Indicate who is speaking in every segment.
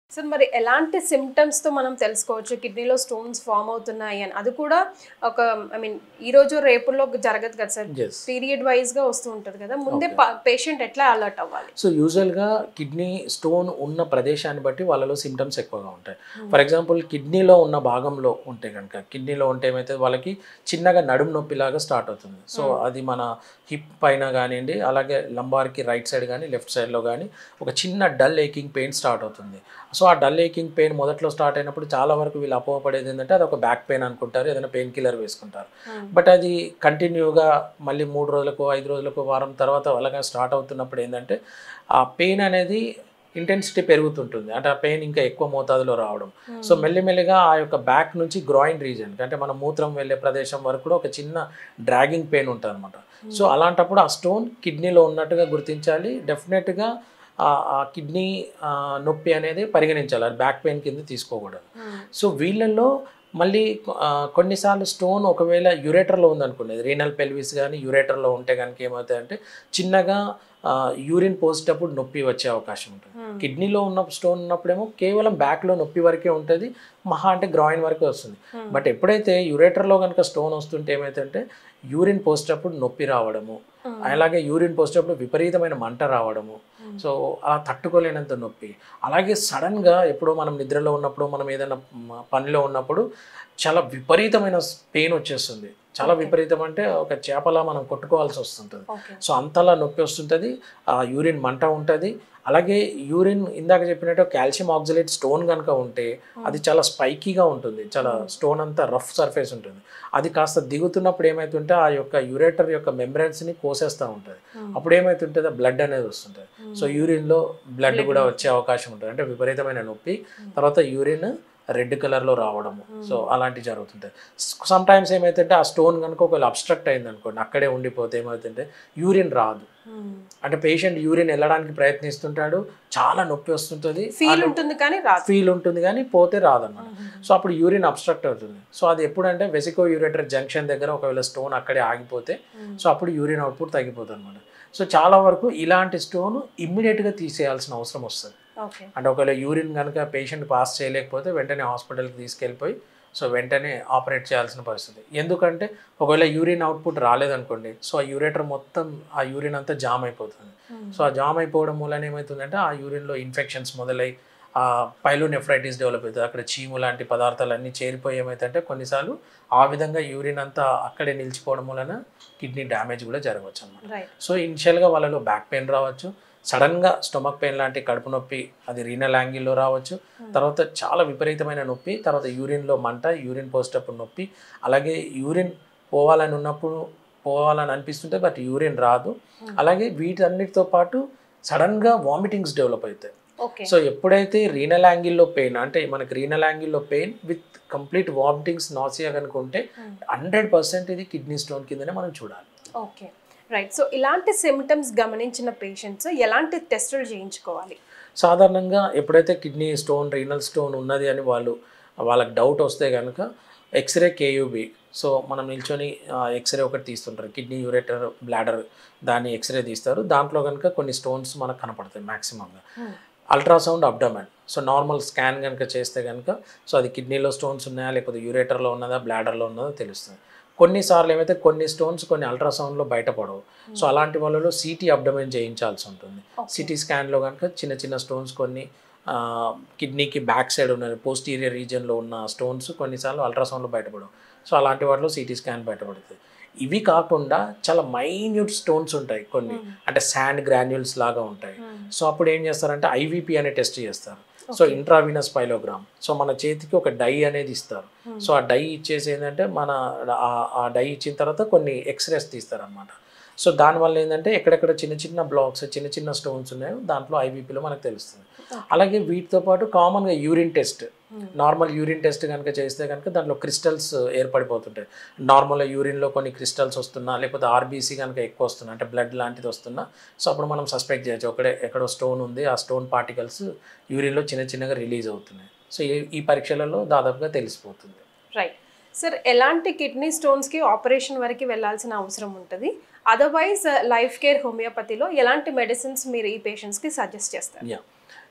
Speaker 1: Sir మరి ఎలాంటి symptoms తో మనం తెలుసుకోవచ్చు కిడ్నీలో స్టోన్స్ ఫామ్ అవుతున్నాయి అని అది కూడా ఒక ఐ మీన్ ఈ రోజు రేపుల్లో జరగదు కదా సార్
Speaker 2: Yes.
Speaker 1: పీరియడ్ వైజ్ గా వస్తూ ఉంటది కదా ముందే పేషెంట్ ఎట్లా అలర్ట్ అవ్వాలి
Speaker 2: సో యూజువల్గా కిడ్నీ స్టోన్ ఉన్న ప్రదేశాన్ని బట్టి వాళ్ళలో సిమ్టమ్స్ ఎక్కువగా ఉంటాయి ఫర్ ఎగ్జాంపుల్ కిడ్నీలో ఉన్న భాగంలో ఉంటే కనుక కిడ్నీలో ఉంటే ఏమైతే వాళ్ళకి చిన్నగా నడుము నొప్పిలాగా స్టార్ట్ అవుతుంది సో అది మన హిప్ పైన కానివ్వండి అలాగే లంబార్కి రైట్ సైడ్ కానీ లెఫ్ట్ సైడ్లో కానీ ఒక చిన్న డల్ ఏకింగ్ పెయిన్ స్టార్ట్ అవుతుంది సో ఆ డల్ ఏకింగ్ పెయిన్ మొదట్లో స్టార్ట్ అయినప్పుడు చాలా వరకు వీళ్ళు అపోహపడేది ఏంటంటే అది ఒక బ్యాక్ పెయిన్ అనుకుంటారు ఏదైనా పెయిన్ కిల్లర్ వేసుకుంటారు బట్ అది కంటిన్యూగా మళ్ళీ మూడు రోజులకు ఐదు రోజులకు వారం తర్వాత అలాగే స్టార్ట్ అవుతున్నప్పుడు ఏంటంటే ఆ పెయిన్ అనేది ఇంటెన్సిటీ పెరుగుతుంటుంది అంటే ఆ పెయిన్ ఇంకా ఎక్కువ మోతాదులో రావడం సో మెల్లిమెల్లిగా ఆ యొక్క బ్యాక్ నుంచి గ్రాయిన్ రీజన్ అంటే మన మూత్రం వెళ్ళే ప్రదేశం వరకు కూడా ఒక చిన్న డ్రాగింగ్ పెయిన్ ఉంటుంది అనమాట సో అలాంటప్పుడు ఆ స్టోన్ కిడ్నీలో ఉన్నట్టుగా గుర్తించాలి డెఫినెట్గా ఆ కిడ్నీ నొప్పి అనేది పరిగణించాలి అది బ్యాక్ పెయిన్ కింద తీసుకోకూడదు సో వీళ్ళల్లో మళ్ళీ ఆ, కొన్నిసార్లు స్టోన్ ఒకవేళ యురేటర్లో ఉందనుకునేది రీనల్ పెల్విస్ కానీ యురేటర్లో ఉంటే కనుక ఏమవుతాయంటే చిన్నగా యూరిన్ పోసేటప్పుడు నొప్పి వచ్చే అవకాశం ఉంటుంది కిడ్నీలో ఉన్న స్టోన్ ఉన్నప్పుడేమో కేవలం బ్యాక్లో నొప్పి వరకే ఉంటుంది మహా అంటే గ్రాయిన్ వరకే వస్తుంది బట్ ఎప్పుడైతే యురేటర్లో కనుక స్టోన్ వస్తుంటే ఏమైతుంటే యూరిన్ పోసేటప్పుడు నొప్పి రావడము అలాగే యూరిన్ పోసేటప్పుడు విపరీతమైన మంట రావడము సో అలా తట్టుకోలేనంత నొప్పి అలాగే సడన్గా ఎప్పుడో మనం నిద్రలో ఉన్నప్పుడు మనం ఏదైనా మ- పనిలో ఉన్నప్పుడు చాలా విపరీతమైన పెయిన్ వచ్చేస్తుంది చాలా విపరీతం అంటే ఒక చేపలా మనం కొట్టుకోవాల్సి వస్తుంటుంది
Speaker 1: ఓకే
Speaker 2: సో అంతలా నొప్పి వస్తుంటుంది ఆ యూరిన్ మంట ఉంటుంది అలాగే యూరిన్ ఇందాక చెప్పినట్టు కాల్షియం ఆక్సిలేట్ స్టోన్ కనుక ఉంటే అది చాలా స్పైకీగా ఉంటుంది చాలా స్టోన్ అంతా రఫ్ సర్ఫేస్ ఉంటుంది అది కాస్త దిగుతున్నప్పుడు ఏమవుతుంటే ఆ యొక్క యురేటర్ యొక్క మెమ్బ్రెన్స్ని కోసేస్తూ ఉంటుంది అప్పుడు ఏమవుతుంటుంది బ్లడ్ అనేది వస్తుంటుంది సో యూరిన్లో బ్లడ్ కూడా వచ్చే అవకాశం ఉంటుంది అంటే విపరీతమైన నొప్పి తర్వాత యూరిన్ రెడ్ కలర్లో రావడము సో అలాంటివి జరుగుతుంటాయి సమ్ టైమ్స్ ఏమైతుంటే ఆ స్టోన్ కనుక ఒకవేళ అబ్స్ట్రక్ట్ అయింది అనుకోండి అక్కడే ఉండిపోతే ఏమవుతుంటే యూరిన్ రాదు అంటే పేషెంట్ యూరిన్ వెళ్ళడానికి ప్రయత్నిస్తుంటాడు చాలా నొప్పి వస్తుంటుంది
Speaker 1: ఫీల్ ఉంటుంది కానీ రాదు
Speaker 2: ఫీల్ ఉంటుంది కానీ పోతే రాదన్నమాట సో అప్పుడు యూరిన్ అబ్స్ట్రక్ట్ అవుతుంది సో అది ఎప్పుడంటే వెసికో యూరేటర్ జంక్షన్ దగ్గర ఒకవేళ స్టోన్ అక్కడే ఆగిపోతే సో అప్పుడు యూరిన్ అవుట్పుట్ తగ్గిపోతుంది అనమాట సో చాలా వరకు ఇలాంటి స్టోన్ ఇమ్మీడియట్గా తీసేయాల్సిన అవసరం వస్తుంది
Speaker 1: ఓకే
Speaker 2: అంటే ఒకవేళ యూరిన్ కనుక పేషెంట్ పాస్ చేయలేకపోతే వెంటనే హాస్పిటల్కి తీసుకెళ్ళిపోయి సో వెంటనే ఆపరేట్ చేయాల్సిన పరిస్థితి ఎందుకంటే ఒకవేళ యూరిన్ అవుట్పుట్ రాలేదనుకోండి సో ఆ యూరేటర్ మొత్తం ఆ యూరిన్ అంతా జామ్ అయిపోతుంది సో ఆ జామ్ అయిపోవడం వలన ఏమవుతుందంటే ఆ యూరిన్లో ఇన్ఫెక్షన్స్ మొదలై ఆ పైలోనెఫ్రైటిస్ డెవలప్ అవుతుంది అక్కడ చీము లాంటి పదార్థాలు అన్నీ చేరిపోయి ఏమవుతుందంటే కొన్నిసార్లు ఆ విధంగా యూరిన్ అంతా అక్కడే నిలిచిపోవడం వలన కిడ్నీ డ్యామేజ్ కూడా జరగవచ్చు అనమాట
Speaker 1: రైట్
Speaker 2: సో ఇనిషియల్గా వాళ్ళలో బ్యాక్ పెయిన్ రావచ్చు సడన్గా స్టొమక్ పెయిన్ లాంటి కడుపు నొప్పి అది రీనల్ యాంగిల్లో రావచ్చు తర్వాత చాలా విపరీతమైన నొప్పి తర్వాత యూరిన్లో మంట యూరిన్ పోసేటప్పుడు నొప్పి అలాగే యూరిన్ పోవాలని ఉన్నప్పుడు పోవాలని అనిపిస్తుంటే బట్ యూరిన్ రాదు అలాగే వీటన్నిటితో పాటు సడన్గా వామిటింగ్స్ డెవలప్ అవుతాయి
Speaker 1: ఓకే
Speaker 2: సో ఎప్పుడైతే రీనల్ యాంగిల్లో పెయిన్ అంటే మనకి రీనల్ యాంగిల్లో pain with complete vomitings nausea కనుక ఉంటే హండ్రెడ్ పర్సెంట్ ఇది కిడ్నీ స్టోన్ కిందనే మనం చూడాలి
Speaker 1: ఓకే రైట్ సో ఇలాంటి సిమ్టమ్స్ గమనించిన పేషెంట్స్ ఎలాంటి టెస్టులు చేయించుకోవాలి
Speaker 2: సాధారణంగా ఎప్పుడైతే కిడ్నీ స్టోన్ రీనల్ స్టోన్ ఉన్నది అని వాళ్ళు వాళ్ళకి డౌట్ వస్తే కనుక ఎక్స్రే కేయూబి సో మనం నిల్చొని ఎక్స్రే ఒకటి తీస్తుంటారు కిడ్నీ యూరేటర్ బ్లాడర్ దాన్ని ఎక్స్రే తీస్తారు దాంట్లో కనుక కొన్ని స్టోన్స్ మనకు కనపడతాయి మ్యాక్సిమంగా ultrasound abdomen so normal scan కనుక చేస్తే కనుక సో అది కిడ్నీలో స్టోన్స్ ఉన్నాయా లేకపోతే యూరేటర్లో ఉన్నదా బ్లాడర్లో ఉన్నదో తెలుస్తుంది కొన్నిసార్లు ఏమైతే కొన్ని స్టోన్స్ కొన్ని అల్ట్రాసౌండ్లో బయటపడవు సో అలాంటి వాళ్ళలో సిటీ అబ్డమెన్ చేయించాల్సి ఉంటుంది సిటీ స్కాన్లో కనుక చిన్న చిన్న స్టోన్స్ కొన్ని ఆ, కిడ్నీకి బ్యాక్ సైడ్ ఉన్న పోస్టీరియర్ రీజియన్లో ఉన్న స్టోన్స్ కొన్నిసార్లు అల్ట్రాసౌండ్లో బయటపడవు సో అలాంటి వాటిలో సిటీ స్కాన్ బయటపడుతుంది ఇవి కాకుండా చాలా మైన్యూట్ స్టోన్స్ ఉంటాయి కొన్ని అంటే శాండ్ గ్రాన్యూల్స్ లాగా ఉంటాయి సో అప్పుడు ఏం చేస్తారంటే ఐవీపీ అనే టెస్ట్ చేస్తారు సో ఇంట్రావీనస్ పైలోగ్రామ్ సో మన చేతికి ఒక డై అనేది ఇస్తారు సో ఆ డై ఇచ్చేసి ఏంటంటే మన ఆ- ఆ డై ఇచ్చిన తర్వాత కొన్ని ఎక్స్రేస్ తీస్తారు అనమాట సో దానివల్ల ఏంటంటే ఎక్కడెక్కడ చిన్న చిన్న బ్లాక్స్ చిన్న చిన్న స్టోన్స్ ఉన్నాయో దాంట్లో ఐవీపీలో మనకు తెలుస్తుంది అలాగే వీటితో పాటు కామన్గా urine test normal urine test కనుక చేస్తే కనుక దాంట్లో క్రిస్టల్స్ ఏర్పడిపోతుంటాయి నార్మల్ యూరిన్లో కొన్ని క్రిస్టల్స్ వస్తున్నా లేకపోతే ఆర్బీసీ కనుక ఎక్కువ వస్తున్నా అంటే బ్లడ్ లాంటిది వస్తున్నా సో అప్పుడు మనం సస్పెక్ట్ చేయొచ్చు ఒకడే ఎక్కడో స్టోన్ ఉంది ఆ స్టోన్ పార్టికల్స్ యూరిన్లో చిన్న చిన్నగా రిలీజ్ అవుతున్నాయి సో ఈ ఈ పరీక్షలలో దాదాపుగా తెలిసిపోతుంది
Speaker 1: రైట్ సార్ ఎలాంటి కిడ్నీ స్టోన్స్కి ఆపరేషన్ వరకు వెళ్ళాల్సిన అవసరం ఉంటుంది అదర్వైజ్ లైఫ్ కేర్ హోమియోపతిలో ఎలాంటి మెడిసిన్స్ మీరు ఈ పేషెంట్స్కి సజెస్ట్ చేస్తారు
Speaker 2: yeah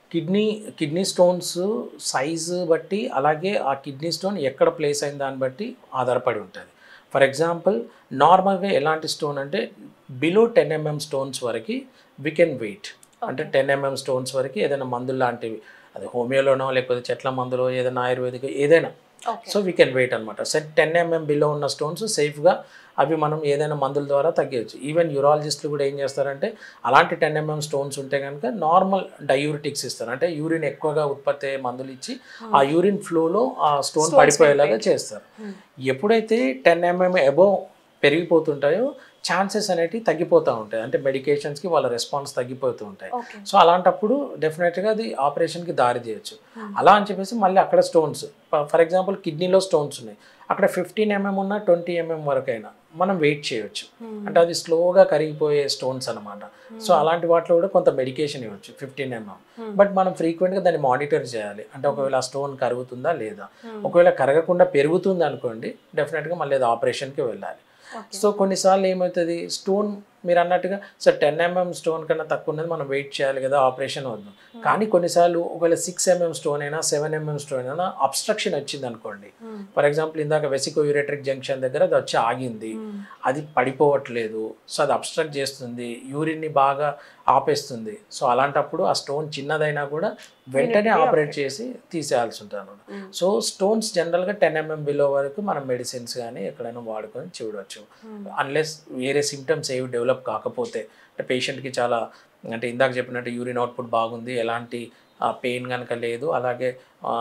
Speaker 2: kidney kidney stones size బట్టి అలాగే ఆ కిడ్నీ స్టోన్ ఎక్కడ ప్లేస్ అయిన దాన్ని బట్టి ఆధారపడి ఉంటుంది ఫర్ ఎగ్జాంపుల్ నార్మల్గా ఎలాంటి స్టోన్ అంటే బిలో టెన్ ఎంఎం స్టోన్స్ వరకు వీ కెన్ వెయిట్ అంటే టెన్ ఎంఎం స్టోన్స్ వరకు ఏదైనా మందులు లాంటివి అది హోమియోలోనో లేకపోతే చెట్ల మందులో ఏదైనా ఆయుర్వేదిక ఏదైనా
Speaker 1: okay
Speaker 2: so we can wait అనమాట సో టెన్ ఎంఎం బిలో ఉన్న స్టోన్స్ సేఫ్గా అవి మనం ఏదైనా మందుల ద్వారా తగ్గవచ్చు ఈవెన్ యూరాలజిస్టులు కూడా ఏం చేస్తారంటే అలాంటి టెన్ ఎంఎం స్టోన్స్ ఉంటే కనుక నార్మల్ డయూరిటిక్స్ ఇస్తారు అంటే యూరిన్ ఎక్కువగా ఉత్పత్తి అయ్యే మందులు ఇచ్చి ఆ యూరిన్ ఫ్లోలో ఆ స్టోన్ పడిపోయేలాగా చేస్తారు ఎప్పుడైతే టెన్ ఎంఎం అబోవ్ పెరిగిపోతుంటాయో ఛాన్సెస్ అనేటివి తగ్గిపోతూ ఉంటాయి అంటే మెడికేషన్స్కి వాళ్ళ రెస్పాన్స్ తగ్గిపోతూ ఉంటాయి
Speaker 1: ఓకే
Speaker 2: సో అలాంటప్పుడు డెఫినెట్గా అది ఆపరేషన్కి దారి తీయచ్చు అలా అని చెప్పేసి మళ్ళీ అక్కడ స్టోన్స్ ఫర్ ఎగ్జాంపుల్ కిడ్నీలో స్టోన్స్ ఉన్నాయి అక్కడ ఫిఫ్టీన్ ఎంఎం ఉన్న ట్వంటీ ఎంఎం వరకైనా మనం వెయిట్ చేయొచ్చు అంటే అది స్లోగా కరిగిపోయే స్టోన్స్ అనమాట సో అలాంటి వాటిలో కూడా కొంత మెడికేషన్ ఇవ్వచ్చు ఫిఫ్టీన్ ఎంఎం బట్ మనం ఫ్రీక్వెంట్గా దాన్ని మానిటర్ చేయాలి అంటే ఒకవేళ ఆ స్టోన్ కరుగుతుందా లేదా ఒకవేళ కరగకుండా పెరుగుతుంది అనుకోండి డెఫినెట్గా మళ్ళీ అది ఆపరేషన్కి వెళ్ళాలి
Speaker 1: ఓకే
Speaker 2: సో కొన్నిసార్లు ఏమవుతుంది స్టోన్ మీరు అన్నట్టుగా సార్ టెన్ ఎంఎం స్టోన్ కన్నా తక్కువ ఉన్నది మనం వెయిట్ చేయాలి కదా ఆపరేషన్ వద్దు కానీ కొన్నిసార్లు ఒకవేళ సిక్స్ ఎంఎం స్టోన్ అయినా సెవెన్ ఎంఎం స్టోన్ అయినా అబ్స్ట్రక్షన్ వచ్చింది అనుకోండి ఫర్ ఎగ్జాంపుల్ ఇందాక వెసికో యూరేట్రిక్ జంక్షన్ దగ్గర అది వచ్చి ఆగింది అది పడిపోవట్లేదు సో అది అబ్స్ట్రక్ట్ చేస్తుంది యూరిన్ని బాగా ఆపేస్తుంది సో అలాంటప్పుడు ఆ స్టోన్ చిన్నదైనా కూడా వెంటనే ఆపరేట్ చేసి తీసేయాల్సి ఉంటుంది అనమాట సో స్టోన్స్ జనరల్గా టెన్ ఎంఎం బిలో వరకు మనం మెడిసిన్స్ కానీ ఎక్కడైనా వాడుకొని చూడవచ్చు అన్లెస్ వేరే సిమ్టమ్స్ ఏవి డెవలప్ కాకపోతే అంటే పేషెంట్కి చాలా అంటే ఇందాక చెప్పినట్టు యూరిన్ అవుట్పుట్ బాగుంది ఎలాంటి పెయిన్ కనుక లేదు అలాగే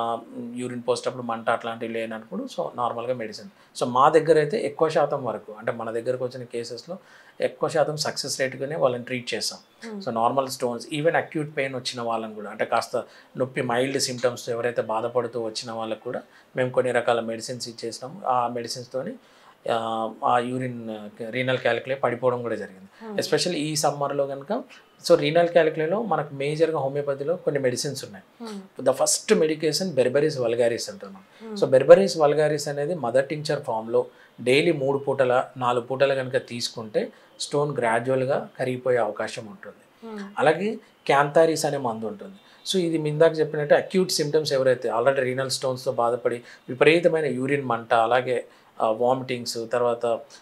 Speaker 2: యూరిన్ పోసేటప్పుడు మంట అట్లాంటివి లేనప్పుడు సో నార్మల్గా మెడిసిన్ సో మా దగ్గర అయితే ఎక్కువ శాతం వరకు అంటే మన దగ్గరకు వచ్చిన కేసెస్లో ఎక్కువ శాతం సక్సెస్ రేట్గానే వాళ్ళని ట్రీట్ చేస్తాం so normal stones even acute pain వచ్చిన వాళ్ళని కూడా అంటే కాస్త నొప్పి మైల్డ్ సిమ్టమ్స్ ఎవరైతే బాధపడుతూ వచ్చిన వాళ్ళకు కూడా మేము కొన్ని రకాల మెడిసిన్స్ ఇచ్చేసినాం ఆ మెడిసిన్స్తోని ఆ యూరిన్ రీనల్ క్యాలిక్యులే పడిపోవడం కూడా జరిగింది ఎస్పెషల్లీ ఈ సమ్మర్లో కనుక సో రీనల్ క్యాలిక్యులేలో మనకు మేజర్గా హోమియోపతిలో కొన్ని మెడిసిన్స్ ఉన్నాయి the first medication Berberis vulgaris అంటున్నాం సో బెర్బరీస్ వల్గారీస్ అనేది మదర్ టించర్ ఫామ్లో డైలీ మూడు పూటల నాలుగు పూటలు కనుక తీసుకుంటే స్టోన్ గ్రాడ్యువల్గా కరిగిపోయే అవకాశం ఉంటుంది అలాగే క్యాంతారీస్ అనే మందు ఉంటుంది సో ఇది మీ ఇందాక చెప్పినట్టు అక్యూట్ సిమ్టమ్స్ ఎవరైతే ఆల్రెడీ రీనల్ స్టోన్స్తో బాధపడి విపరీతమైన యూరిన్ మంట అలాగే వామిటింగ్స్ తర్వాత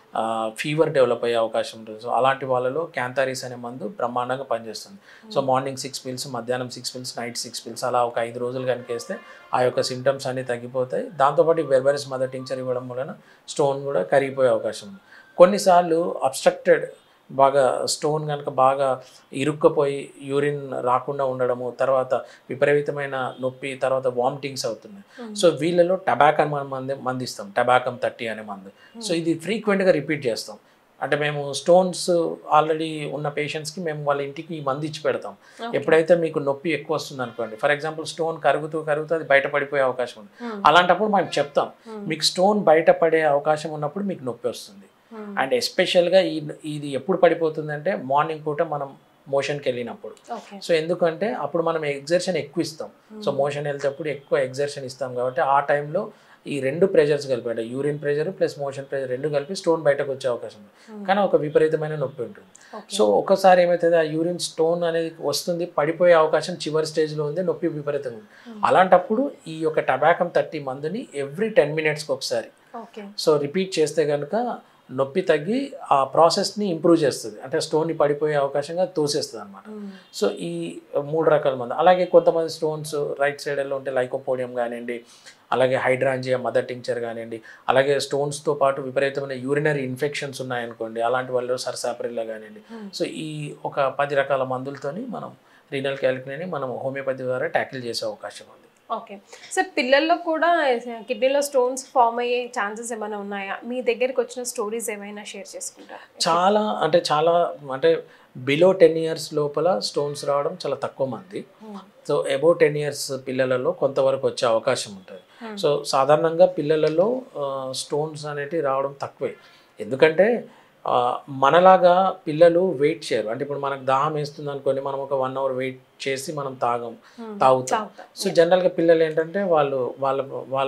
Speaker 2: ఫీవర్ డెవలప్ అయ్యే అవకాశం ఉంటుంది సో అలాంటి వాళ్ళలో క్యాంతారీస్ అనే మందు బ్రహ్మాండంగా పనిచేస్తుంది సో మార్నింగ్ సిక్స్ పిల్స్ మధ్యాహ్నం six pills night six pills అలా ఒక ఐదు రోజులు కనుక వేస్తే ఆ యొక్క సిమ్టమ్స్ అన్నీ తగ్గిపోతాయి దాంతోపాటు వెర్బరిస్ మదర్ టించర్ ఇవ్వడం వలన స్టోన్ కూడా కరిగిపోయే అవకాశం ఉంది కొన్నిసార్లు అబ్స్ట్రక్టెడ్ బాగా స్టోన్ కనుక బాగా ఇరుక్కపోయి యూరిన్ రాకుండా ఉండడము తర్వాత విపరీతమైన నొప్పి తర్వాత వామిటింగ్స్ అవుతున్నాయి సో వీళ్ళలో టబాకం మనం మంది మందిస్తాం టబాకం థర్టీ అనే మందు సో ఇది ఫ్రీక్వెంట్గా రిపీట్ చేస్తాం అంటే మేము స్టోన్స్ ఆల్రెడీ ఉన్న పేషెంట్స్కి మేము వాళ్ళ ఇంటికి ఈ మందు ఇచ్చి పెడతాం ఎప్పుడైతే మీకు నొప్పి ఎక్కువ వస్తుంది అనుకోండి ఫర్ ఎగ్జాంపుల్ స్టోన్ కరుగుతూ కరుగుతూ అది బయట పడిపోయే అవకాశం ఉంది అలాంటప్పుడు మనం చెప్తాం మీకు స్టోన్ బయట పడే అవకాశం ఉన్నప్పుడు మీకు నొప్పి వస్తుంది అండ్ ఎస్పెషల్గా ఈ ఇది ఎప్పుడు పడిపోతుందంటే మార్నింగ్ పూట మనం మోషన్కి వెళ్ళినప్పుడు
Speaker 1: ఓకే
Speaker 2: సో ఎందుకంటే అప్పుడు మనం ఎగ్జర్షన్ ఎక్కువ ఇస్తాం సో మోషన్ వెళ్తేప్పుడు ఎక్కువ ఎగ్జర్షన్ ఇస్తాం కాబట్టి ఆ టైంలో ఈ రెండు ప్రెషర్స్ కలిపి అంటే urine pressure plus motion pressure రెండు కలిపి స్టోన్ బయటకు వచ్చే అవకాశం ఉంది కానీ ఒక విపరీతమైన నొప్పి ఉంటుంది సో ఒకసారి ఏమవుతుంది ఆ యూరిన్ స్టోన్ అనేది వస్తుంది పడిపోయే అవకాశం చివరి స్టేజ్లో ఉంది నొప్పి విపరీతంగా ఉంది అలాంటప్పుడు ఈ యొక్క టబాకం థర్టీ మందుని ఎవ్రీ టెన్ మినిట్స్కి ఒకసారి
Speaker 1: ఓకే
Speaker 2: సో రిపీట్ చేస్తే కనుక నొప్పి తగ్గి ఆ ప్రాసెస్ని ఇంప్రూవ్ చేస్తుంది అంటే స్టోన్ని పడిపోయే అవకాశంగా తోసేస్తుంది అనమాట సో ఈ మూడు రకాల మంది అలాగే కొంతమంది స్టోన్స్ రైట్ సైడ్లో ఉంటే లైకోపోడియం కానివ్వండి అలాగే హైడ్రాంజియా మదర్ టింక్చర్ కానివ్వండి అలాగే స్టోన్స్తో పాటు విపరీతమైన యూరినరీ ఇన్ఫెక్షన్స్ ఉన్నాయనుకోండి అలాంటి వాళ్ళు సర్సాపరిల్లా కానివ్వండి సో ఈ ఒక పది రకాల మందులతోని మనం రీనల్ క్యాలిక్యులేని మనం హోమియోపతి ద్వారా ట్యాకిల్ చేసే అవకాశం ఉంది
Speaker 1: ఓకే సార్ పిల్లల్లో కూడా కిడ్నీలో స్టోన్స్ ఫామ్ అయ్యే ఛాన్సెస్ ఏమైనా ఉన్నాయా మీ దగ్గరికి వచ్చిన స్టోరీస్ ఏమైనా షేర్ చేసుకుంటారా
Speaker 2: చాలా అంటే చాలా అంటే బిలో టెన్ ఇయర్స్ లోపల స్టోన్స్ రావడం చాలా తక్కువ మంది సో అబౌ టెన్ ఇయర్స్ పిల్లలలో కొంతవరకు వచ్చే అవకాశం ఉంటుంది సో సాధారణంగా పిల్లలలో స్టోన్స్ అనేటివి రావడం తక్కువే ఎందుకంటే ఆ, మనలాగా పిల్లలు వెయిట్ చేయరు అంటే ఇప్పుడు మనకు దాహం వేస్తుంది అనుకోని మనం ఒక వన్ అవర్ వెయిట్ చేసి మనం తాగం తాగుతాం
Speaker 1: తాగుతా
Speaker 2: సో జనరల్గా పిల్లలు ఏంటంటే వాళ్ళు వాళ్ళ వాళ్ళ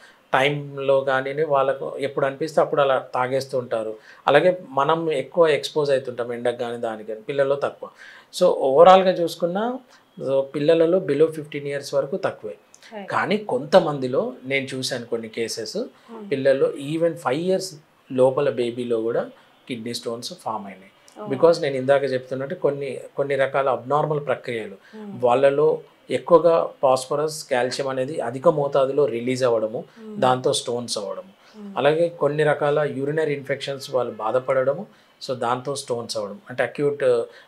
Speaker 2: టైంలో కానీ వాళ్ళకు ఎప్పుడు అనిపిస్తే అప్పుడు అలా తాగేస్తూ ఉంటారు అలాగే మనం ఎక్కువ ఎక్స్పోజ్ అవుతుంటాం ఎండకు కానీ దానికి కానీ పిల్లల్లో తక్కువ సో ఓవరాల్గా చూసుకున్నా సో పిల్లలలో బిలో ఫిఫ్టీన్ ఇయర్స్ వరకు తక్కువే
Speaker 1: Right.
Speaker 2: కానీ కొంతమందిలో నేను చూశాను కొన్ని కేసెస్ పిల్లల్లో ఈవెన్ ఫైవ్ ఇయర్స్ లోపల బేబీలో కూడా కిడ్నీ స్టోన్స్ ఫామ్ అయినాయి బికాస్ నేను ఇందాక చెప్తున్నట్టు కొన్ని కొన్ని రకాల అబ్నార్మల్ ప్రక్రియలు వాళ్ళలో ఎక్కువగా ఫాస్ఫరస్ కాల్షియం అనేది అధిక మోతాదులో రిలీజ్ అవ్వడము దాంతో స్టోన్స్ అవ్వడము అలాగే కొన్ని రకాల యూరినరీ ఇన్ఫెక్షన్స్ వాళ్ళు బాధపడడము సో దాంతో స్టోన్స్ అవ్వడం అంటే అక్యూట్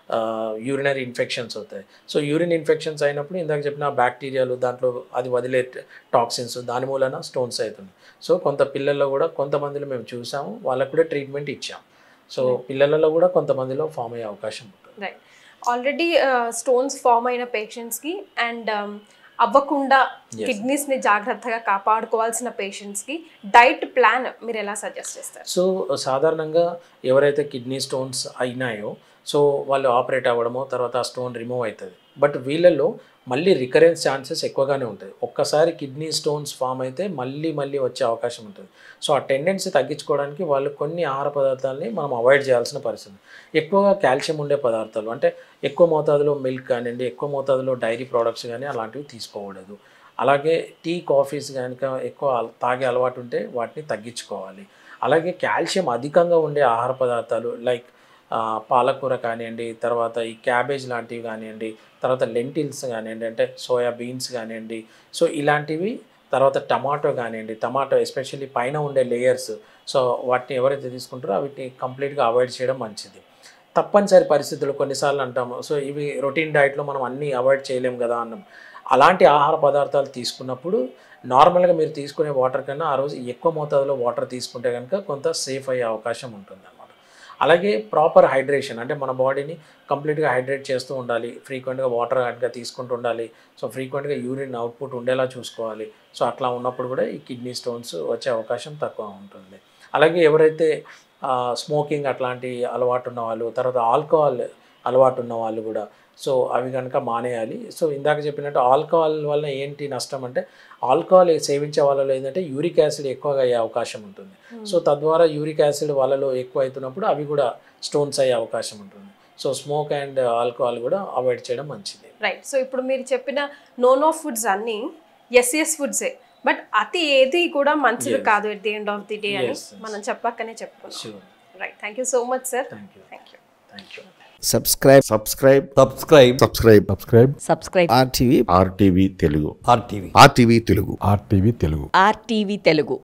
Speaker 2: యూరినరీ ఇన్ఫెక్షన్స్ అవుతాయి సో యూరిన్ ఇన్ఫెక్షన్స్ అయినప్పుడు ఇందాక చెప్పిన బ్యాక్టీరియాలు దాంట్లో అది వదిలే టాక్సిన్స్ దాని మూలన స్టోన్స్ అవుతుంది సో కొంత పిల్లల్లో కూడా కొంతమందిలో మేము చూసాము వాళ్ళకు కూడా ట్రీట్మెంట్ ఇచ్చాం సో పిల్లలలో కూడా కొంతమందిలో ఫామ్ అయ్యే అవకాశం ఉంటుంది
Speaker 1: రైట్ ఆల్రెడీ స్టోన్స్ ఫామ్ అయిన పేషెంట్స్కి అండ్ అవ్వకుండా కిడ్నీస్ని జాగ్రత్తగా కాపాడుకోవాల్సిన పేషెంట్స్కి డైట్ ప్లాన్ మీరు ఎలా సజెస్ట్ చేస్తారు
Speaker 2: సో సాధారణంగా ఎవరైతే కిడ్నీ స్టోన్స్ అయినాయో సో వాళ్ళు ఆపరేట్ అవ్వడమో తర్వాత ఆ స్టోన్ రిమూవ్ అవుతుంది బట్ వీళ్ళల్లో మళ్ళీ రికరెన్స్ ఛాన్సెస్ ఎక్కువగానే ఉంటుంది ఒక్కసారి కిడ్నీ స్టోన్స్ ఫామ్ అయితే మళ్ళీ మళ్ళీ వచ్చే అవకాశం ఉంటుంది సో ఆ టెండెన్సీ తగ్గించుకోవడానికి వాళ్ళు కొన్ని ఆహార పదార్థాలని మనం అవాయిడ్ చేయాల్సిన పరిస్థితి ఎక్కువగా కాల్షియం ఉండే పదార్థాలు అంటే ఎక్కువ మోతాదులో మిల్క్ కానివ్వండి ఎక్కువ మోతాదులో డైరీ ప్రోడక్ట్స్ కానీ అలాంటివి తీసుకోకూడదు అలాగే టీ కాఫీస్ కనుక ఎక్కువ అల- తాగే అలవాటు ఉంటే వాటిని తగ్గించుకోవాలి అలాగే కాల్షియం అధికంగా ఉండే ఆహార పదార్థాలు లైక్ ఆ, పాలకూర కానివ్వండి తర్వాత ఈ క్యాబేజ్ లాంటివి కానివ్వండి తర్వాత లెంటిల్స్ కానివ్వండి అంటే సోయా బీన్స్ కానివ్వండి సో ఇలాంటివి తర్వాత టమాటో కానివ్వండి టమాటో ఎస్పెషల్లీ పైన ఉండే లేయర్స్ సో వాటిని ఎవరైతే తీసుకుంటారో వీటిని కంప్లీట్గా అవాయిడ్ చేయడం మంచిది తప్పనిసరి పరిస్థితులు కొన్నిసార్లు అంటాము సో ఇవి రొటీన్ డైట్లో మనం అన్నీ అవాయిడ్ చేయలేం కదా అన్నాం అలాంటి ఆహార పదార్థాలు తీసుకున్నప్పుడు నార్మల్గా మీరు తీసుకునే వాటర్ కన్నా ఆ రోజు ఎక్కువ మోతాదులో వాటర్ తీసుకుంటే కనుక కొంత సేఫ్ అయ్యే అవకాశం ఉంటుంది అనమాట అలాగే ప్రాపర్ హైడ్రేషన్ అంటే మన బాడీని కంప్లీట్గా హైడ్రేట్ చేస్తూ ఉండాలి ఫ్రీక్వెంట్గా వాటర్ కనుక తీసుకుంటూ ఉండాలి సో ఫ్రీక్వెంట్గా యూరిన్ అవుట్పుట్ ఉండేలా చూసుకోవాలి సో అట్లా ఉన్నప్పుడు కూడా ఈ కిడ్నీ స్టోన్స్ వచ్చే అవకాశం తక్కువ ఉంటుంది అలాగే ఎవరైతే స్మోకింగ్ అట్లాంటి అలవాటు ఉన్న వాళ్ళు తర్వాత ఆల్కహాల్ అలవాటు ఉన్న వాళ్ళు కూడా సో అవి కనుక మానేయాలి సో ఇందాక చెప్పినట్టు ఆల్కహాల్ వల్ల ఏంటి నష్టం అంటే ఆల్కహాల్ సేవించే వాళ్ళలో ఏంటంటే యూరిక్ యాసిడ్ ఎక్కువగా అయ్యే అవకాశం ఉంటుంది సో తద్వారా యూరిక్ యాసిడ్ వాళ్ళలో ఎక్కువ అవుతున్నప్పుడు అవి కూడా స్టోన్స్ అయ్యే అవకాశం ఉంటుంది సో స్మోక్ అండ్ ఆల్కహాల్ కూడా అవాయిడ్ చేయడం మంచిది
Speaker 1: రైట్ సో ఇప్పుడు మీరు చెప్పిన నో నో ఫుడ్స్ అన్నీ ఎస్ ఎస్ ఫుడ్సే బట్ అతి ఏది కూడా మంచిది కాదు at the end of the day అని
Speaker 2: Yes, yes.
Speaker 1: మనం చెప్పక్కనే చెప్పుకున్నాం
Speaker 2: sure
Speaker 1: right thank you so much sir
Speaker 2: thank you
Speaker 1: thank you
Speaker 2: thank you
Speaker 3: subscribe
Speaker 4: subscribe
Speaker 3: subscribe
Speaker 4: subscribe
Speaker 5: subscribe
Speaker 6: subscribe
Speaker 3: RTV
Speaker 4: RTV Telugu
Speaker 3: RTV
Speaker 4: RTV Telugu
Speaker 5: RTV Telugu
Speaker 6: RTV Telugu